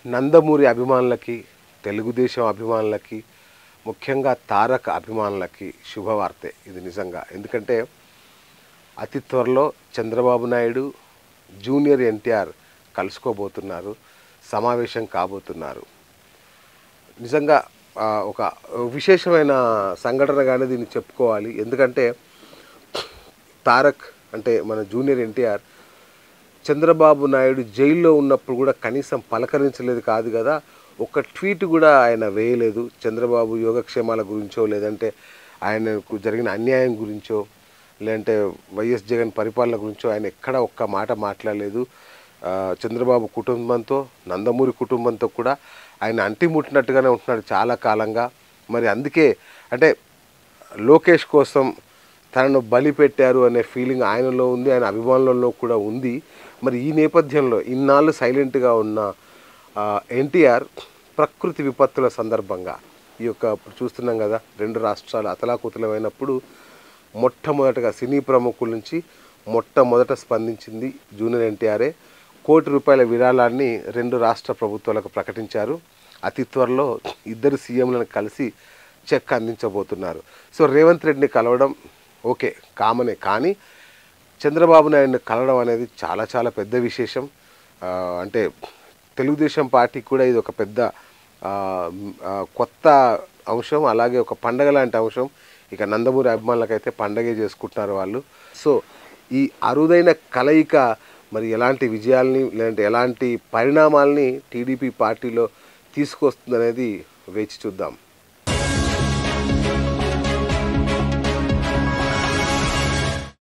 నందమూరి అభిమానులకి తెలుగుదేశం అభిమానులకి ముఖ్యంగా తారక అభిమానులకి శుభవార్తే ఇది నిజంగా ఎందుకంటే అతి త్వరలో చంద్రబాబు నాయుడు జూనియర్ ఎన్టీఆర్ కలుసుకోబోతున్నారు సమావేశం కాబోతున్నారు నిజంగా ఆ, ఒక విశేషమైన సంఘటనగానే దీన్ని చెప్పుకోవాలి ఎందుకంటే తారక్ అంటే మన జూనియర్ ఎన్టీఆర్ చంద్రబాబు నాయుడు జైల్లో ఉన్నప్పుడు కూడా కనీసం పలకరించలేదు కాదు కదా ఒక ట్వీట్ కూడా ఆయన వేయలేదు చంద్రబాబు యోగక్షేమాల గురించో లేదంటే ఆయనకు జరిగిన అన్యాయం గురించో లేదంటే వైఎస్ జగన్ పరిపాలన గురించో ఆయన ఎక్కడ ఒక్క మాట మాట్లాడలేదు ఆ, చంద్రబాబు కుటుంబంతో నందమూరి కుటుంబంతో కూడా ఆయన అంటిముట్టినట్టుగానే ఉంటున్నాడు చాలా కాలంగా మరి అందుకే అంటే లోకేష్ కోసం తనను బలి పెట్టారు అనే ఫీలింగ్ ఆయనలో ఉంది ఆయన అభిమానులలో కూడా ఉంది మరి ఈ నేపథ్యంలో ఇన్నాళ్ళు సైలెంట్గా ఉన్న ఎన్టీఆర్ ప్రకృతి విపత్తుల సందర్భంగా ఈ యొక్క ఇప్పుడు చూస్తున్నాం కదా రెండు రాష్ట్రాలు అతలాకుతలమైనప్పుడు మొట్టమొదటగా సినీ ప్రముఖుల నుంచి మొట్టమొదట స్పందించింది జూనియర్ ఎన్టీఆర్ఏ కోటి రూపాయల విరాళాన్ని రెండు రాష్ట్ర ప్రభుత్వాలకు ప్రకటించారు అతి త్వరలో ఇద్దరు సీఎంలను కలిసి చెక్ అందించబోతున్నారు సో రేవంత్ రెడ్డిని కలవడం ఓకే కామనే కానీ చంద్రబాబు నాయుడిని కలవడం అనేది చాలా చాలా పెద్ద విశేషం ఆ, అంటే తెలుగుదేశం పార్టీకి కూడా ఇది ఒక పెద్ద ఆ, మ్, ఆ, కొత్త అంశం అలాగే ఒక పండగ లాంటి అంశం ఇక నందమూరి అభిమానులకైతే పండగే చేసుకుంటున్నారు వాళ్ళు సో ఈ అరుదైన కలయిక మరి ఎలాంటి విజయాల్ని లేదంటే ఎలాంటి పరిణామాల్ని టీడీపీ పార్టీలో తీసుకొస్తుందనేది వేచి చూద్దాం